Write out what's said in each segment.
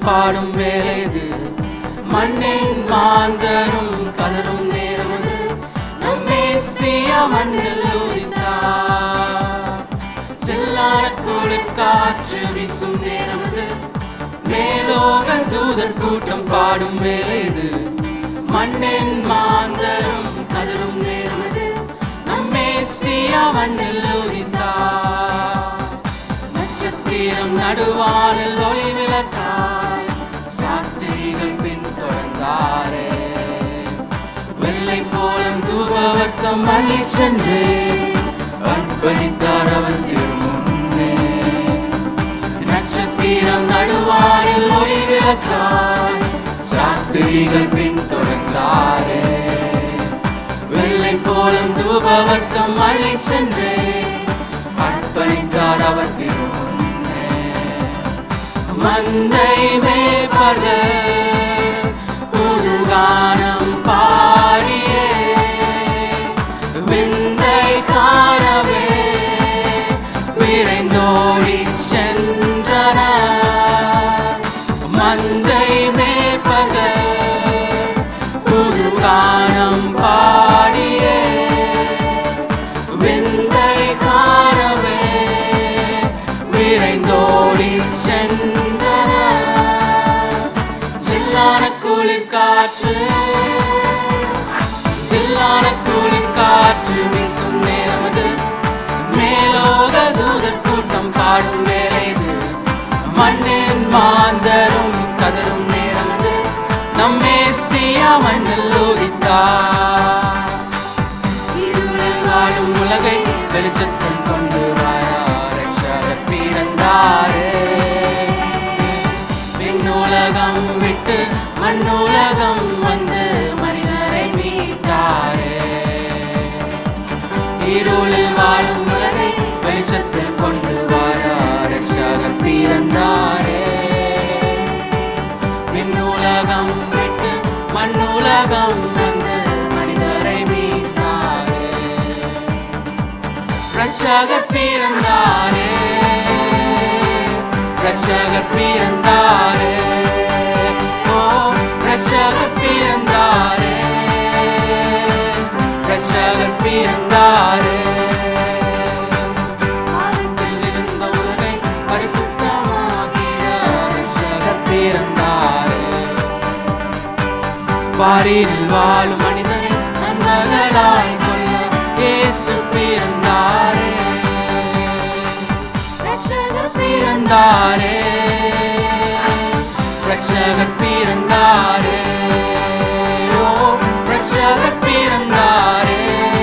பாடும் வேலை இது மண்ணின் மாந்தரும் கதரும் நேரம் அது நம் மேசியா மண்ணில் உதித்தார் செல்லான குளிர் காற்று வீசும் நேரம் அது மேலோக தூதர் கூட்டம் பாடும் வேலை இது மண்ணின் மாந்தரும் கதரும் நேரம் அது நம் மேசியா மண்ணில் உதித்தார் நட்சத்திரம் நடுவானில் ஒளி விளக்காய் சாஸ்திரிகள் பின்தொடர்ந்தாரே வெள்ளை போலம் தூபவர்க்கம் அள்ளி சென்று அர்ப்பணித்தார் அவர் திருமுன்னே நட்சத்திரம் நடுவானில் ஒளி விளக்காய் சாஸ்திரிகள் பின்தொடர்ந்தாரே வெள்ளை போலும் தூபவர்க்கம் அள்ளி சென்று அர்ப்பணித்தார் அவர் திருமுன்னே மந்தை மேய்ப்பர்கள் புதுகானம் பாடியே விந்தை காணவே விரைந்தோடி சென்றனர் மந்தை மேய்ப்பர்கள் புதுகானம் பாடியே விந்தை காணவே விரைந்தோடி சென்றனர் ஜில்லான குளிர் காற்று ஜில்லான குளிர் காற்று வீசும் நேரம் அது மேலோக தூதர் கூட்டம் பாடும் வேலை இது மண்ணின் மாந்தரும் கதரும் நேரம் அது நம்மே சியா மண்ணில் உதித்தார் இருளில் வாழும் உலகை வெளிச்சத்தில் கொண்டு வாரார் ரட்சகர் பிறந்தாரே விண்ணுலகம் விட்டு மண்ணுலகம் வந்து மனிதரை மீட்டாரே இருளில் வாழும் உலகை வெளிச்சத்தில் கொண்டு வாரார் ரட்சகர் பிறந்தாரே விண்ணுலகம் விட்டு மண்ணுலகம் வந்து மனிதரை மீட்டாரே ரட்சகர் பிறந்தாரே ரட்சகர் பிறந்தாரே ஓ ரட்சகர் பிறந்தாரே ரட்சகர் பிறந்தாரே ஆதித்தில் இருந்த உலகை பரிசுத்தமாகிட ரட்சகர் பிறந்தாரே வாரில் வாழும் மனிதனை நன்மகளாய் கொள்ள இயேசு பிறந்தாரே ரட்சகர் பிறந்தாரே ரட்சகர் பிறந்தாரே ஓ ரட்சகர் பிறந்தாரே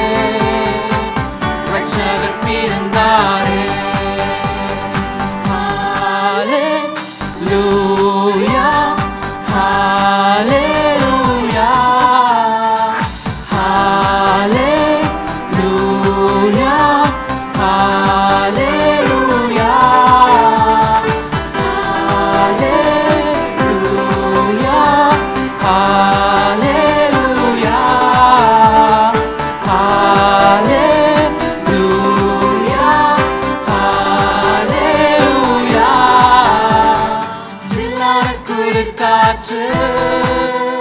ரட்சகர் பிறந்தாரே Hallelujah, hallelujah, hallelujah, hallelujah, hallelujah, hallelujah, hallelujah, hallelujah. ஜில்லான குளிர் காற்று